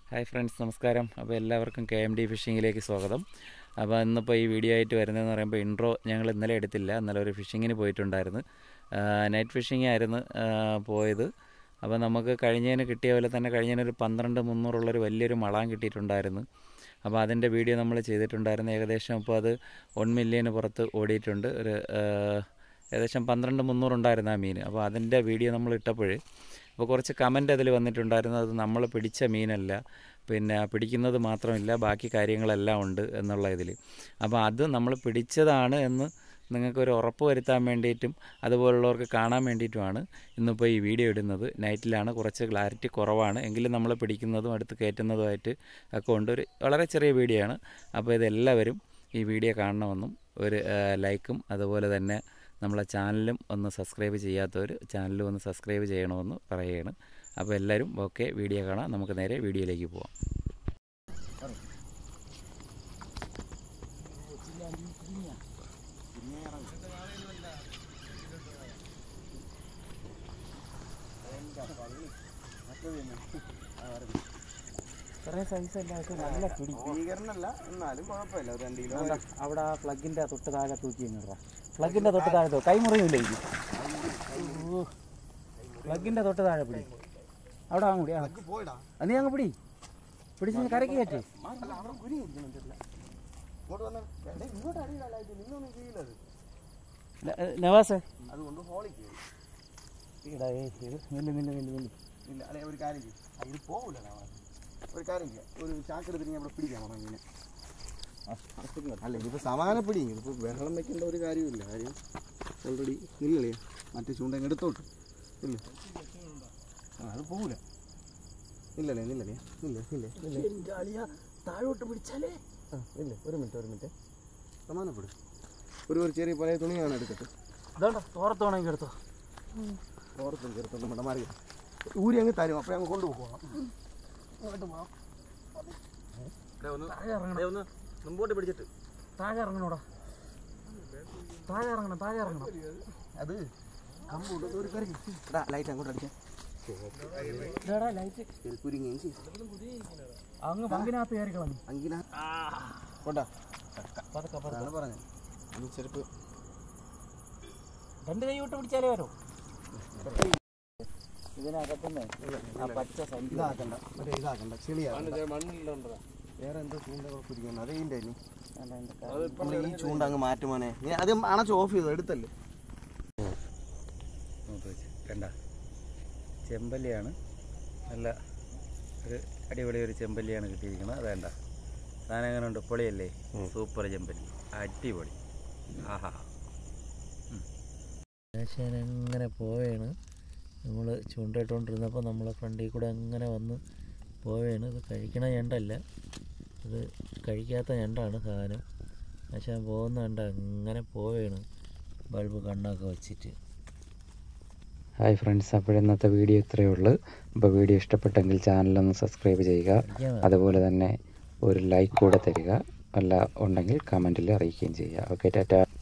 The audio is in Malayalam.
ഹായ് ഫ്രണ്ട്സ് നമസ്കാരം അപ്പോൾ എല്ലാവർക്കും കെ എം ഡി ഫിഷിങ്ങിലേക്ക് സ്വാഗതം അപ്പോൾ ഇന്നിപ്പോൾ ഈ വീഡിയോ ആയിട്ട് വരുന്നതെന്ന് പറയുമ്പോൾ ഇൻട്രോ ഞങ്ങൾ ഇന്നലെ എടുത്തില്ല ഇന്നലെ ഒരു ഫിഷിങ്ങിന് പോയിട്ടുണ്ടായിരുന്നു നൈറ്റ് ഫിഷിംഗ് ആയിരുന്നു ആ, പോയത് അപ്പോൾ നമുക്ക് കഴിഞ്ഞതിന് കിട്ടിയ പോലെ തന്നെ കഴിഞ്ഞതിന് ഒരു പന്ത്രണ്ട് മുന്നൂറുള്ളൊരു വലിയൊരു മളാൻ കിട്ടിയിട്ടുണ്ടായിരുന്നു അപ്പോൾ അതിൻ്റെ വീഡിയോ നമ്മൾ ചെയ്തിട്ടുണ്ടായിരുന്നു ഏകദേശം ഇപ്പോൾ അത് വൺ മില്യന് പുറത്ത് ഓടിയിട്ടുണ്ട് ഒരു ആ, ഏകദേശം പന്ത്രണ്ട് മുന്നൂറുണ്ടായിരുന്നു ആ മീൻ അപ്പോൾ അതിൻ്റെ വീഡിയോ നമ്മൾ ഇട്ടപ്പോഴേ അപ്പോൾ കുറച്ച് കമൻ്റ് അതിൽ വന്നിട്ടുണ്ടായിരുന്നു അത് നമ്മൾ പിടിച്ച മീനല്ല പിന്നെ പിടിക്കുന്നത് മാത്രമില്ല ബാക്കി കാര്യങ്ങളെല്ലാം ഉണ്ട് എന്നുള്ള ഇതിൽ അപ്പോൾ അത് നമ്മൾ പിടിച്ചതാണ് എന്ന് നിങ്ങൾക്കൊരു ഉറപ്പ് വരുത്താൻ വേണ്ടിയിട്ടും അതുപോലുള്ളവർക്ക് കാണാൻ വേണ്ടിയിട്ടുമാണ് ഇന്നിപ്പോൾ ഈ വീഡിയോ ഇടുന്നത് നൈറ്റിലാണ് കുറച്ച് ക്ലാരിറ്റി കുറവാണ് എങ്കിലും നമ്മൾ പിടിക്കുന്നതും അടുത്ത് കയറ്റുന്നതുമായിട്ട് ഒക്കെ ഉണ്ട് ഒരു വളരെ ചെറിയ വീഡിയോ ആണ് അപ്പോൾ ഇതെല്ലാവരും ഈ വീഡിയോ കാണണമെന്നും ഒരു ആ, ലൈക്കും അതുപോലെ തന്നെ നമ്മളെ ചാനലും ഒന്ന് സബ്സ്ക്രൈബ് ചെയ്യാത്തവർ ചാനലും ഒന്ന് സബ്സ്ക്രൈബ് ചെയ്യണമെന്ന് പറയുകയാണ് അപ്പോൾ എല്ലാവരും ഓക്കെ വീഡിയോ കാണാം നമുക്ക് നേരെ വീഡിയോയിലേക്ക് പോവാം നല്ല പിടി ഭീകരനല്ല എന്നാലും കുഴപ്പമില്ല ഒരു രണ്ട് കിലോ അവിടെ അവിടെ ആ പ്ലഗിൻ്റെ തൊട്ട് താഴെ തൂക്കി നിന്നിടാ പ്ലഗിൻ്റെ തൊട്ട് താഴെ തൂ കൈ മുറിയില്ല ഇത് പ്ലഗിൻ്റെ തൊട്ട് താഴെ പിടി അവിടെ അങ്ങ് പിടി ആ പോയിടാ അത് നീ അങ്ങ് പിടി പിടിച്ച് കരക്ക് കയറ്റി അല്ല അവിടെ കുരി ഇരിക്കുന്നുണ്ടല്ല ഇങ്ങോട്ട് വന്ന ഇങ്ങോട്ട് അടിയിലായിട്ട് നിന്നൊന്നും ചെയ്യില്ലത് നവാസേ അതുകൊണ്ട് ഹോളി കയറി ഇടാ ഏ ഇത് നില്ല് നില്ല് നില്ല് നില്ല് ഇല്ല അല്ലെ ഒരു കാര്യം ചെയ്യും ആ, ഇത് പോകില്ല ഒരു കാര്യം ചെയ്യാം ഒരു ചാക്കെടുത്ത് ഞാൻ അവിടെ പിടിക്കാൻ പോണം ഇങ്ങനെ അല്ല ഇതിപ്പോൾ സമാന പിടി ഇതിപ്പോൾ ബഹളം വെക്കേണ്ട ഒരു കാര്യമില്ല കാര്യം ഓൾറെഡി ഇല്ലല്ലേ മറ്റേ ചൂണ്ട ഇങ്ങ് എടുത്തോട്ട് ഇല്ല ആ അത് പോകില്ല ഇല്ലല്ലേ ഇല്ലല്ലേ ഇല്ല ഇല്ല ഇല്ല താഴോട്ട് പിടിച്ചാലേ ആ ഇല്ല ഒരു മിനിറ്റ് ഒരു മിനിറ്റ് സമാനപ്പെടും ഒരു ഒരു ചെറിയ പഴയ തുണിയാണ് എടുത്തിട്ട് ഇതാണ്ടോ തോറത്തോണെങ്കിൽ എടുത്തോ ഓർത്തും ചെറുത്തും നമ്മുടെ മാറി ഊരി അങ്ങ് തരും അപ്പോൾ അങ്ങ് കൊണ്ടുപോകണം അങ്ങോട്ട് പോകാം താഴെ ഇറങ്ങണം ഒന്ന് മുമ്പോട്ട് പിടിച്ചിട്ട് താഴെ ഇറങ്ങണോടാ താഴെ ഇറങ്ങണം താഴെ ഇറങ്ങണം അത് കമ്പൂട്ട് ഒരു കറി ലൈറ്റ് അങ്ങോട്ട് അടിക്കാം ഇതാടാ ലൈറ്റ് കുരുങ്ങി അങ്ങ് പങ്കിനകത്ത് കയറി കളഞ്ഞു അങ്കിന കൊണ്ടാ പതുക്കെ പതുക്കെ അതാണ് പറഞ്ഞത് ഇനി ചെരുപ്പ് രണ്ട് കൈ വിട്ട് പിടിച്ചാലേ വരൂ ഇതിനകത്തുനിന്ന് ആ പച്ച സഞ്ചി ഇതാക്കണ്ട മറ്റേ ഇതാക്കണ്ട ചെളിയാക്കണ്ട വേറെ എന്തോ ചൂണ്ട കുടിക്കണം അതേ ഇല്ല ഇനി നമ്മൾ ഈ ചൂണ്ട അങ്ങ് മാറ്റുമോനെ നീ അത് അണച്ച് ഓഫ് ചെയ്തു എടുത്തല്ലേ കണ്ട ചെമ്പല്ലിയാണ് നല്ല ഒരു അടിപൊളി ഒരു ചെമ്പല്ലിയാണ് കിട്ടിയിരിക്കുന്നത് അതേണ്ട സാധനം എങ്ങനെ ഉണ്ട് പൊളിയല്ലേ സൂപ്പർ ചെമ്പല്ലി അടിപൊളി ആഹാ അങ്ങനെ പോവുകയാണ് നമ്മൾ ചൂണ്ടയിട്ടുകൊണ്ടിരുന്നപ്പോൾ നമ്മളെ ഫ്രണ്ടിൽ കൂടെ അങ്ങനെ വന്ന് പോവുകയാണ് ഇത് കഴിക്കണ ഞണ്ടല്ല ഇത് കഴിക്കാത്ത ഞണ്ടാണ് സാധനം പക്ഷേ പോകുന്ന കണ്ട അങ്ങനെ പോവുകയാണ് ബൾബ് കണ്ണൊക്കെ വെച്ചിട്ട് ഹായ് ഫ്രണ്ട്സ് അപ്പോൾ ഇന്നത്തെ വീഡിയോ ഇത്രയേ ഉള്ളൂ അപ്പോൾ വീഡിയോ ഇഷ്ടപ്പെട്ടെങ്കിൽ ചാനലൊന്ന് സബ്സ്ക്രൈബ് ചെയ്യുക അതുപോലെ തന്നെ ഒരു ലൈക്ക് കൂടെ തരിക വല്ല ഉണ്ടെങ്കിൽ കമൻറ്റിൽ അറിയിക്കുകയും ചെയ്യുക ഓക്കെ ടാറ്റ